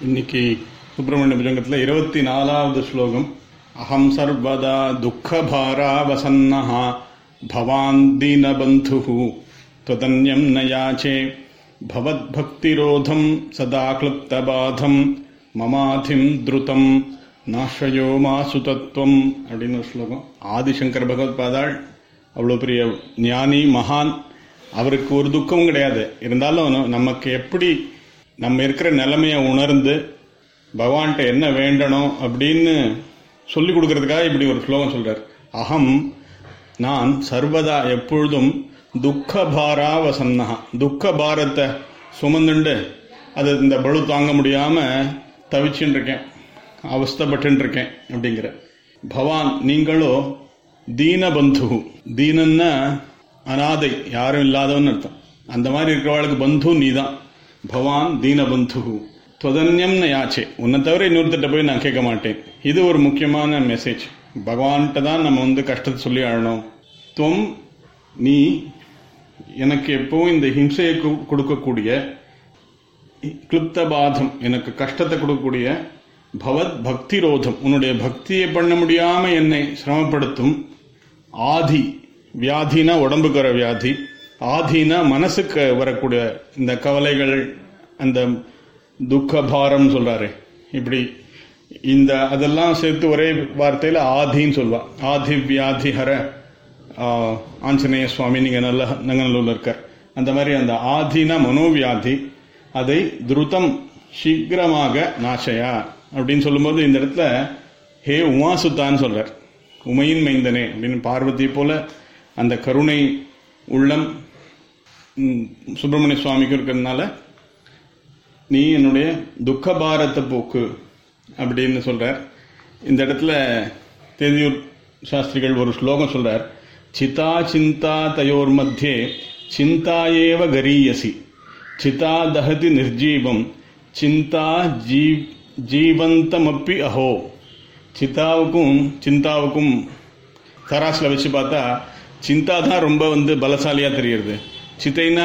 இன்னைக்கு சுப்பிரமணிய புஜங்கத்தில் இருபத்தி நாலாவது ஸ்லோகம் அகம் சர்வதா துக்கபாரா வசன்னஹா பவான் தீனபந்து त्वदन्यं न याचे भवद्भक्तिरोधं सदा क्लुप्तबाधं மமாதிம் திருத்தம் நாஷயோ மாசு தத்துவம் அப்படின்னு ஒரு ஸ்லோகம் ஆதிசங்கர் பகவத் பாதாள் அவ்வளோ பெரிய ஞானி மகான் அவருக்கு ஒரு துக்கமும் கிடையாது இருந்தாலும் நமக்கு எப்படி நம்ம இருக்கிற நிலைமையை உணர்ந்து பகவான்கிட்ட என்ன வேண்டணும் அப்படின்னு சொல்லி கொடுக்கறதுக்காக இப்படி ஒரு ஸ்லோகம் சொல்றார் அகம் நான் சர்வதா எப்பொழுதும் துக்க பாரா வசன்னகா துக்க பாரத்தை சுமந்துண்டு அது இந்த பளு தாங்க முடியாம தவிச்சுட்டு இருக்கேன் அவஸ்தப்பட்டு இருக்கேன் அப்படிங்கிற பவான் நீங்களோ தீனபந்து தீனன்னா அனாதை யாரும் இல்லாதவன் அர்த்தம் அந்த மாதிரி இருக்கிறவாளுக்கு பந்து நீதான் பவான் தீனபந்து துவதன்யம்னு யாச்சே உன்னை தவிர இன்னொருத்திட்ட போய் நான் கேட்க மாட்டேன் இது ஒரு முக்கியமான மெசேஜ் பகவான்கிட்ட தான் நம்ம வந்து கஷ்டத்தை சொல்லி ஆழணும் துவம் நீ எனக்கு எப்பவும் இந்த ஹிம்சையை கு- கொடுக்கக்கூடிய கிளுப்தபாதம் எனக்கு கஷ்டத்தை கொடுக்கக்கூடிய பவத் பக்தி ரோதம் உன்னுடைய பக்தியை பண்ண முடியாம என்னை சிரமப்படுத்தும் ஆதி வியாதினா உடம்புக்கு வர வியாதி ஆதினா மனசுக்கு வரக்கூடிய இந்த கவலைகள் அந்த துக்க பாரம் சொல்றாரு இப்படி இந்த அதெல்லாம் சேர்த்து ஒரே வார்த்தையில ஆதின்னு சொல்வா ஆதி வியாதி ஹர ஆஹ், ஆஞ்சநேய சுவாமி நீங்க நல்ல நங்கநல்லூர்ல இருக்கார் அந்த மாதிரி அந்த ஆதினா மனோவியாதி அதை துருதம் சீக்கிரமாக நாசையா அப்படின்னு சொல்லும்போது இந்த இடத்துல ஹே உமாசுத்தான்னு சொல்றார் உமையின் மைந்தனே அப்படின்னு பார்வதி போல அந்த கருணை உள்ளம் ம், சுப்பிரமணிய சுவாமிக்கும் இருக்கிறதுனால நீ என்னுடைய துக்க பாரத்தை போக்கு அப்படின்னு சொல்றார் இந்த இடத்துல தேதியூர் சாஸ்திரிகள் ஒரு ஸ்லோகம் சொல்றார் சிதா சிந்தா தயோர் மத்தியே சிந்தா ஏவ கரீயசி சிதா தஹதி நிர்ஜீவம் சிந்தா ஜீ ஜீவந்தமப்பி அஹோ சித்தாவுக்கும் சிந்தாவுக்கும் தராசில் வச்சு பார்த்தா சிந்தா தான் ரொம்ப வந்து பலசாலியாக தெரியுது சித்தைன்னா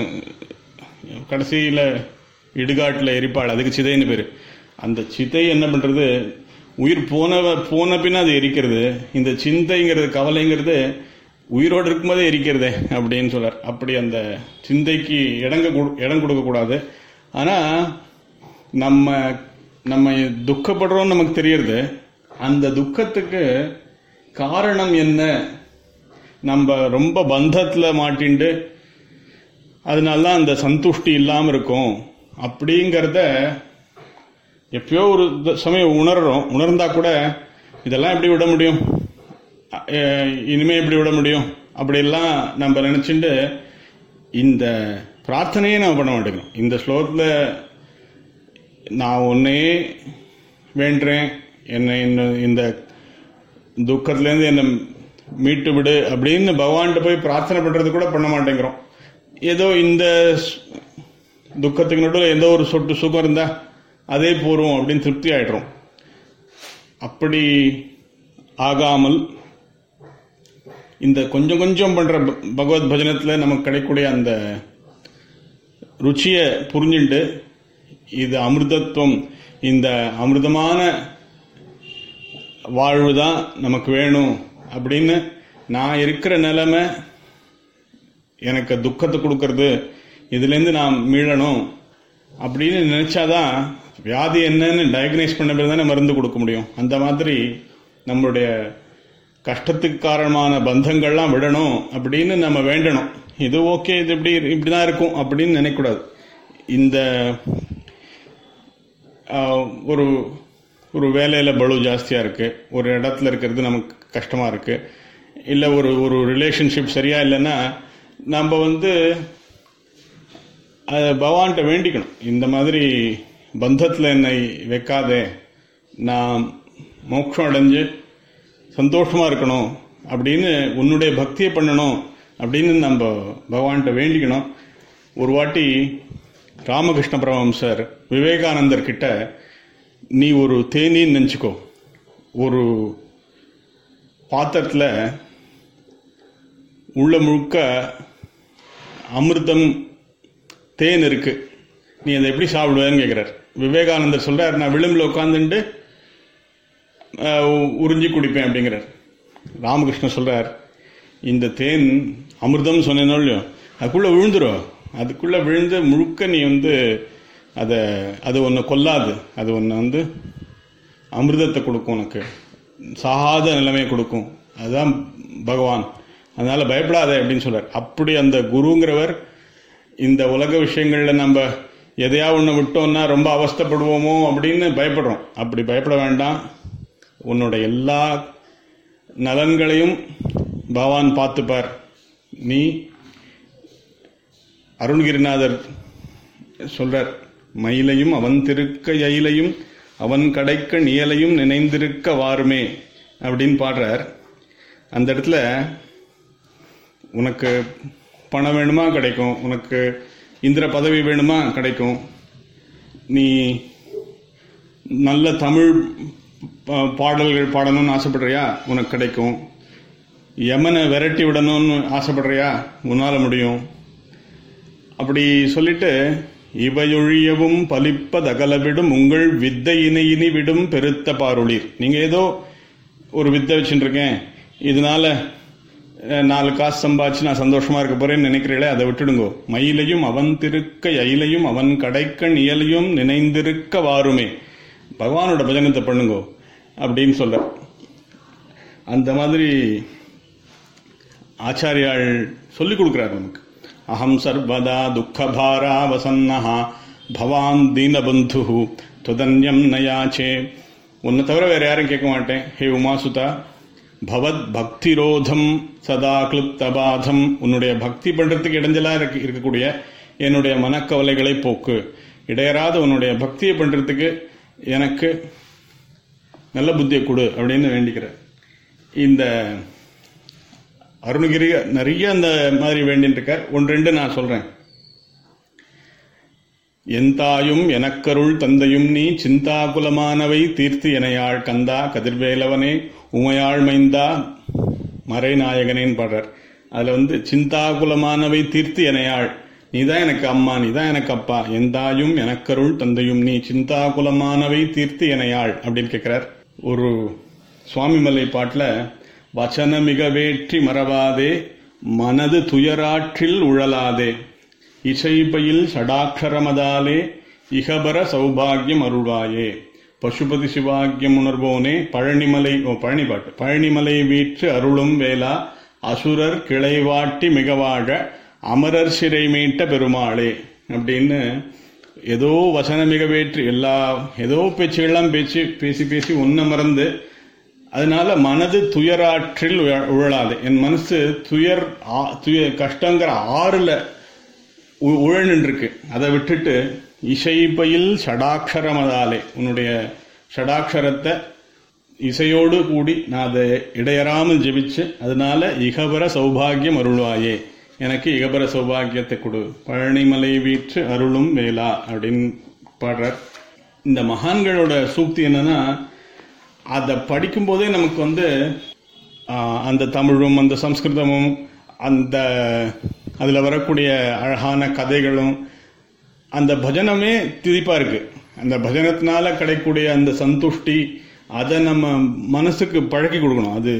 கடைசியில் இடுகாட்டில் எரிப்பாள் அதுக்கு சிதைன்னு பேர் அந்த சிதை என்ன பண்ணுறது உயிர் போனவ போன பின்ன அது எரிக்கிறது இந்த சிந்தைங்கிறது கவலைங்கிறது உயிரோடு இருக்கும்போதே எரிக்கிறதே அப்படின்னு சொல்றார் அப்படி அந்த சிந்தைக்கு இடங்க கொடு- இடம் கொடுக்கக்கூடாது ஆனால் நம்ம நம்ம துக்கப்படுறோம் நமக்கு தெரியறது அந்த துக்கத்துக்கு காரணம் என்ன நம்ம ரொம்ப பந்தத்துல மாட்டிண்டு அதனால தான் அந்த சந்துஷ்டி இல்லாம இருக்கும் அப்படிங்கிறத எப்பயோ ஒரு த- சமயம் உணர்றோம் உணர்ந்தா கூட இதெல்லாம் எப்படி விட முடியும் அஹ் இனிமே எப்படி விட முடியும் அப்படியெல்லாம் நம்ம நினைச்சுட்டு இந்த பிரார்த்தனையே நம்ம பண்ண மாட்டேங்கிறோம் இந்த ஸ்லோகத்தில் நான் உன்னையே வேண்டுறேன் என்னை இந்த- இந்த துக்கத்துலேருந்து என்னை மீட்டு விடு அப்படின்னு பகவான்கிட்ட போய் பிரார்த்தனை பண்றது கூட பண்ண மாட்டேங்கிறோம் ஏதோ இந்த ஸ்- துக்கத்துக்கு நடுவில் எந்த ஒரு சொட்டு சுகம் இருந்தா அதே போறோம் அப்படின்னு திருப்தி ஆயிடுறோம் அப்படி ஆகாமல் இந்த கொஞ்சம் கொஞ்சம் பண்ற ப- பகவத் பஜனத்துல நமக்கு கிடைக்கக்கூடிய அந்த ருச்சியை புரிஞ்சுண்டு இது அமிர்தத்துவம் இந்த அமிர்தமான வாழ்வு தான் நமக்கு வேணும் அப்படின்னு நான் இருக்கிற நிலைமை எனக்கு துக்கத்தை கொடுக்கறது இதுலேருந்து நான் மீளணும் அப்படின்னு நினைச்சாதான் வியாதி என்னன்னு டயக்னைஸ் பண்ண பிறகு தானே மருந்து கொடுக்க முடியும் அந்த மாதிரி நம்மளுடைய கஷ்டத்துக்கு காரணமான பந்தங்கள்லாம் விடணும் அப்படின்னு நம்ம வேண்டணும் இது ஓகே இது இப்படி இப்படிதான் இருக்கும் அப்படின்னு நினைக்கக்கூடாது இந்த ஆஹ், ஒரு ஒரு வேலையில பளு ஜாஸ்தியா இருக்கு ஒரு இடத்துல இருக்கிறது நமக்கு கஷ்டமா இருக்கு இல்ல ஒரு ஒரு ரிலேஷன்ஷிப் சரியா இல்லைன்னா நம்ம வந்து அதை பகவான்கிட்ட வேண்டிக்கணும் இந்த மாதிரி பந்தத்தில் என்னை வைக்காதே நான் மோட்சம் அடைஞ்சு சந்தோஷமா இருக்கணும் அப்படின்னு உன்னுடைய பக்தியை பண்ணணும் அப்படின்னு நம்ம பகவான்கிட்ட வேண்டிக்கணும் ஒரு வாட்டி ராமகிருஷ்ண பரமஹம்சர் விவேகானந்தர் கிட்ட நீ ஒரு தேனீன்னு நினச்சிக்கோ ஒரு பாத்திரத்தில் உள்ள முழுக்க அமிர்தம் தேன் இருக்கு நீ அதை எப்படி சாப்பிடுவேன்னு கேட்குறார் விவேகானந்தர் சொல்றார் நான் விளிம்பில் உட்காந்துட்டு உறிஞ்சி குடிப்பேன் அப்படிங்கிறார் ராமகிருஷ்ணன் சொல்றார் இந்த தேன் அமிர்தம் சொன்னேனோ இல்லையோ அதுக்குள்ள விழுந்துரும் அதுக்குள்ள விழுந்து முழுக்க நீ வந்து அதை அது ஒன்று கொல்லாது அது ஒன்று வந்து அமிர்தத்தை கொடுக்கும் உனக்கு சாகாத நிலைமையை கொடுக்கும் அதுதான் பகவான் அதனால பயப்படாத அப்படின்னு சொல்றார் அப்படி அந்த குருங்கிறவர் இந்த உலக விஷயங்கள்ல நம்ம எதையா ஒன்று விட்டோம்னா ரொம்ப அவஸ்தைப்படுவோமோ அப்படின்னு பயப்படுறோம் அப்படி பயப்பட வேண்டாம் உன்னோட எல்லா நலன்களையும் பகவான் பார்த்துப்பார் நீ அருண்கிரிநாதர் சொல்றார் மயிலையும் அவன் திருக்க எயிலையும் அவன் கடைக்க நியலையும் நினைந்திருக்க வாருமே அப்படின்னு பாடுறார் அந்த இடத்துல உனக்கு பணம் வேணுமா கிடைக்கும் உனக்கு இந்திர பதவி வேணுமா கிடைக்கும் நீ நல்ல தமிழ் பா- பாடல்கள் பாடணும்னு ஆசைப்படுறியா உனக்கு கிடைக்கும் யமனை விரட்டி விடணும்னு ஆசைப்படுறியா உன்னால முடியும் அப்படி சொல்லிட்டு இவையொழியவும் பலிப்பதகலவிடும் உங்கள் வித்தையினையினி விடும் பெருத்த பாருளீர் நீங்க ஏதோ ஒரு வித்தை வச்சுட்டு இருக்கேன் இதனால அஹ், நாலு காசு சம்பாதிச்சு நான் சந்தோஷமா இருக்க போறேன்னு நினைக்கிறீங்களே அதை விட்டுடுங்கோ மயிலையும் அவன் திருக்க இலையும் அவன் கடைக்கண் இயலையும் நினைந்திருக்க வாருமே பகவானோட பஜனத்தை பண்ணுங்கோ அப்படின்னு சொல்ற அந்த மாதிரி ஆச்சாரியாள் சொல்லிக் கொடுக்கிறார் நமக்கு அகம் சர்வதா துக்கபாரா வசன்னஹா பவான் தீனபந்து துதன்யம் நயாச்சே உன்னை தவிர வேற யாரும் கேட்க மாட்டேன் ஹே உமாசுதா பவத் பக்திரோதம் சதா கிளுப்தபாதம் உன்னுடைய பக்தி பண்றதுக்கு இடைஞ்சலா இருக்கு இருக்கக்கூடிய என்னுடைய மனக்கவலைகளை போக்கு இடையராத உன்னுடைய பக்தியை பண்றதுக்கு எனக்கு நல்ல புத்தியை கொடு அப்படின்னு வேண்டிக்கிறேன் இந்த அருணகிரி நிறைய அந்த மாதிரி வேண்டின்னு இருக்கார் ஒன்று ரெண்டு நான் சொல்றேன் என் தாயும் எனக்கருள் தந்தையும் நீ சிந்தாகுலமானவை தீர்த்து எனையாள் கந்தா கதிர்வேலவனே உமையாள் மைந்தா மறைநாயகனேன்னு பாடுறார் அதுல வந்து சிந்தாகுலமானவை தீர்த்து எனையாள் நீதான் எனக்கு அம்மா நீதான் எனக்கு அப்பா என் தாயும் எனக்கருள் தந்தையும் நீ சிந்தாகுலமானவை தீர்த்து எனையாள் அப்படின்னு கேட்கிறார் ஒரு சுவாமிமலை பாட்டுல வச்சனமிக வேற்றி மறவாதே மனது துயராற்றில் உழலாதே இசைப்பையில் ஷடாட்சரமதாலே இகபர சௌபாகியம் அருள்வாயே பசுபதி சிவாக்கியம் உணர்வோனே பழனிமலை ஓ பழனி பாட்டு பழனிமலை வீற்று அருளும் வேளா அசுரர் கிளைவாட்டி மிகவாழ அமரர் சிறை மீட்ட பெருமாளே அப்படின்னு ஏதோ வசனமிக வேற்று எல்லா ஏதோ பேச்சுகள்லாம் பேச்சு பேசி பேசி ஒன்ன மறந்து அதனால மனது துயராற்றில் உழ- உழலாது என் மனசு துயர் ஆ- துய கஷ்டங்கிற ஆறுல உ- உழநின்று இருக்கு அதை விட்டுட்டு இசைப்பையில் ஷடாட்சரமதாலே உன்னுடைய ஷடாட்சரத்தை இசையோடு கூடி நான் அதை இடையறாமல் ஜெபிச்சு அதனால இகபர சௌபாகியம் அருள்வாயே எனக்கு இகபர சௌபாகியத்தை கொடு பழனிமலை வீற்று அருளும் வேளா அப்படின்னு பாடுறார் இந்த மகான்களோட சூக்தி என்னன்னா அதை படிக்கும்போதே நமக்கு வந்து ஆஹ், அந்த தமிழும் அந்த சம்ஸ்கிருதமும் அந்த அதில் வரக்கூடிய அழகான கதைகளும் அந்த பஜனமே திதிப்பா இருக்கு அந்த பஜனத்தினால கிடைக்கக்கூடிய அந்த சந்துஷ்டி அதை நம்ம மனசுக்கு பழக்கி கொடுக்கணும் அது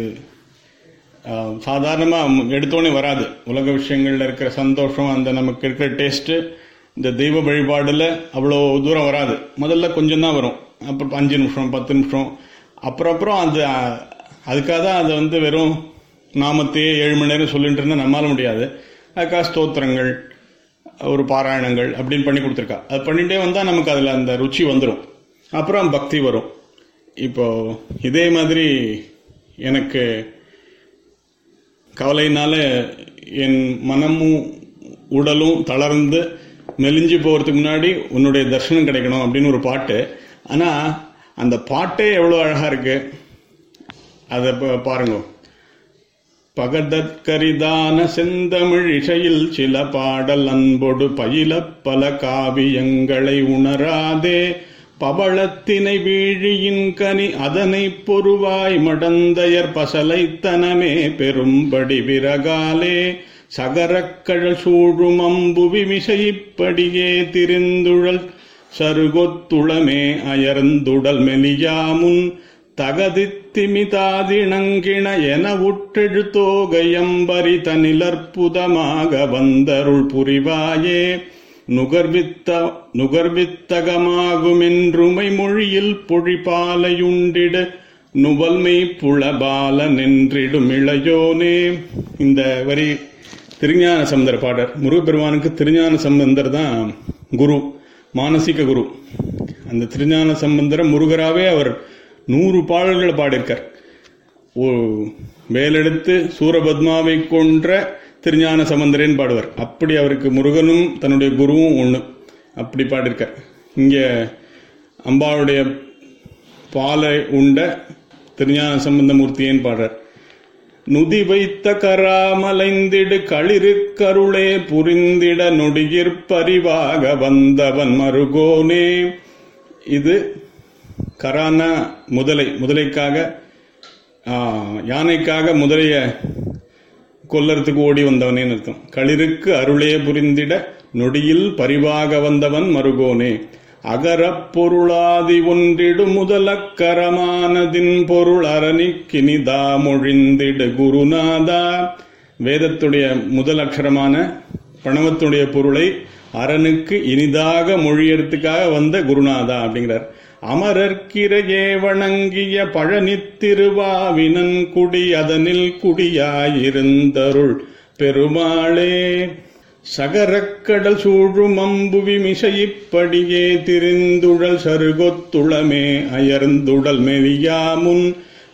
ஆஹ், சாதாரணமா எடுத்தோடனே வராது உலக விஷயங்கள்ல இருக்கிற சந்தோஷம் அந்த நமக்கு இருக்கிற டேஸ்ட் இந்த தெய்வ வழிபாடுல அவ்வளோ தூரம் வராது முதல்ல கொஞ்சம் தான் வரும் அப்புறம் அஞ்சு நிமிஷம் பத்து நிமிஷம் அப்புறம் அப்புறம் அது ஆஹ், அதுக்காக தான் அதை வந்து வெறும் நாமத்தையே ஏழு மணி நேரம் சொல்லிட்டு இருந்தா நம்மால முடியாது அதுக்காக ஸ்தோத்திரங்கள் ஒரு பாராயணங்கள் அப்படின்னு பண்ணி கொடுத்துருக்கா அது பண்ணிட்டே வந்தா நமக்கு அதுல அந்த ருச்சி வந்துடும் அப்புறம் பக்தி வரும் இப்போ இதே மாதிரி எனக்கு கவலையினால என் மனமும் உடலும் தளர்ந்து மெலிஞ்சு போகிறதுக்கு முன்னாடி உன்னுடைய தரிசனம் கிடைக்கணும் அப்படின்னு ஒரு பாட்டு ஆனா அந்த பாட்டே எவ்வளோ அழகா இருக்கு அதை ப- பாருங்க பகதற்கரிதான செந்தமிழ் இசையில் சில பாடல் அன்பொடு பயில பல காவியங்களை உணராதே பவளத்தினை வீழியின் கனி அதனை பொறுவாய் மடந்தையர் பசலைத்தனமே பெரும்படி விறகாலே சகரக்கழல் சூழும் அம்புவி மிசைப்படியே திரிந்துழல் சருகொத்துளமே அயர்ந்துடல் மெலியாமுன் தகதித்திமிதாதிணங்கிண என உற்றெழுத்தோகையம்பரி தனிலற்புதமாக வந்தருள் புரிவாயே நுகர்வித்த நுகர்வித்தகமாகுமென்றுமை மொழியில் பொழிபாலையுண்டிட நுவல்மை புலபால நின்றிடும் இளையோனே இந்த வரி திருஞான சம்பந்தர் பாடர் முருகப்பெருமானுக்கு திருஞான சம்பந்தர் தான் குரு மானசிக குரு அந்த திருஞான சம்பந்தர முருகராவே அவர் நூறு பாடல்களை பாடியிருக்கார் ஓ வேலெடுத்து சூரபத்மாவை கொன்ற திருஞான சம்பந்தரேன்னு பாடுவார் அப்படி அவருக்கு முருகனும் தன்னுடைய குருவும் ஒன்று அப்படி பாடியிருக்கார் இங்கே அம்பாளுடைய பாலை உண்ட திருஞான சம்பந்தமூர்த்தியேன்னு பாடுறார் நுதி வைத்த கராமலைந்திடு களிறு கருளே புரிந்திட நொடியிற்பறிவாக வந்தவன் மருகோனே இது கரான முதலை முதலைக்காக ஆ, யானைக்காக முதலைய கொல்லறதுக்கு ஓடி வந்தவனேன்னு அர்த்தம் களிருக்கு அருளே புரிந்திட நொடியில் பரிவாக வந்தவன் மருகோனே அகரப் பொருளாதி ஒன்றிடு முதலக்கரமானதின் பொருள் அரணிக்கினிதா மொழிந்திடு குருநாதா வேதத்துடைய முதல் அக்ஷரமான பிரணவத்துடைய பொருளை அரனுக்கு இனிதாக மொழியறதுக்காக வந்த குருநாதா அப்படிங்கிறார் அமரர்க்கிரையே வணங்கிய பழனித்திருவாவினன் குடி அதனில் குடியாயிருந்தருள் பெருமாளே சகரக்கடல் சூழும் அம்புவி மிசையிப்படியே திரிந்துழல் சருகொத்துளமே அயர்ந்துடல் மெலியாமுன்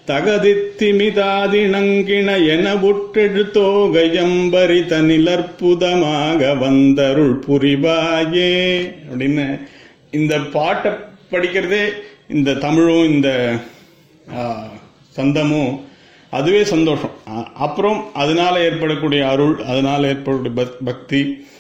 தகதித்திமிதாதிணங்கிண என உற்றெழுத்தோகையம்பரி தனிலற்புதமாக வந்தருள் புரிவாயே அப்படின்னு இந்த பாட்டை படிக்கிறதே இந்த தமிழும் இந்த ஆ, சந்தமும் அதுவே சந்தோஷம் அ- அப்புறம் அதனால ஏற்படக்கூடிய அருள் அதனால ஏற்படக்கூடிய பக்- பக்தி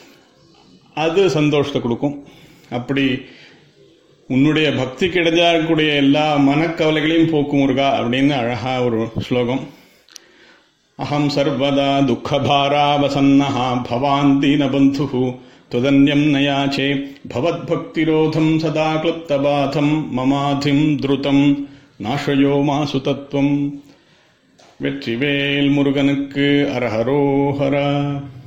அது சந்தோஷத்தை கொடுக்கும் அப்படி உன்னுடைய பக்தி கிடைக்கக்கூடிய எல்லா மனக்கவலைகளையும் போக்கும் முருகா அப்படின்னு அழகா ஒரு ஸ்லோகம் அகம் சர்வதா துக்கபாராவசன்னः भवान् दीनबन्धुः त्वदन्यं न याचे भवद्भक्तिरोधं सदा क्लुप्तबाधं ममाधिं द्रुतं நாஷயோ மாசு தத்துவம் வெற்றிவேல் முருகனுக்கு அரஹரோஹரா